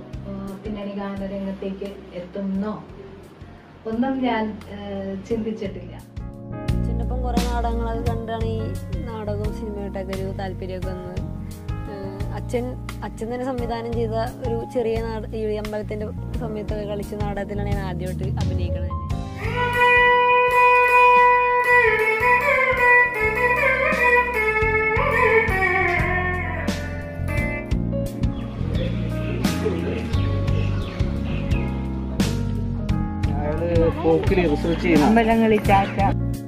ഏഹ്, പിന്നണി ഗാനരംഗത്തേക്ക് എത്തുന്നോ ഒന്നും ഞാൻ ഏഹ്, ചിന്തിച്ചിട്ടില്ല അച്ഛനൊപ്പം കുറേ നാടകങ്ങളൊക്കെ കണ്ടാണ് ഈ നാടകവും സിനിമയായിട്ടൊക്കെ ഒരു താല്പര്യമൊക്കെ വന്നത് ഏഹ് അച്ഛൻ അച്ഛൻ തന്നെ സംവിധാനം ചെയ്ത ഒരു ചെറിയ നാട ഈ അമ്പലത്തിന്റെ സമയത്തൊക്കെ കളിച്ച നാടകത്തിലാണ് ഞാൻ ആദ്യമായിട്ട് അഭിനയിക്കണത് തന്നെ അയാള് ഫോക്കിൽ റിസർച്ച് ചെയ്യുന്ന അമ്പലങ്ങളിൽ ചാറ്റ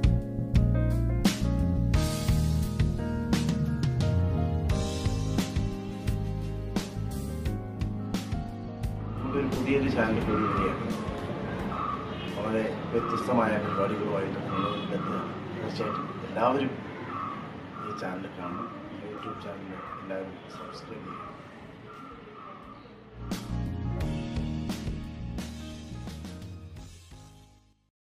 നമുക്കൊരു പുതിയൊരു ചാനൽ കൂടി വരികയാണ് വളരെ വ്യത്യസ്തമായ പരിപാടികളുമായിട്ട് നിങ്ങളുടെ മുന്നിലെത്തുകയാണ് തീർച്ചയായിട്ടും എല്ലാവരും ഈ ചാനൽ കാണണം യൂട്യൂബ് ചാനൽ എല്ലാവരും സബ്സ്ക്രൈബ് ചെയ്യണം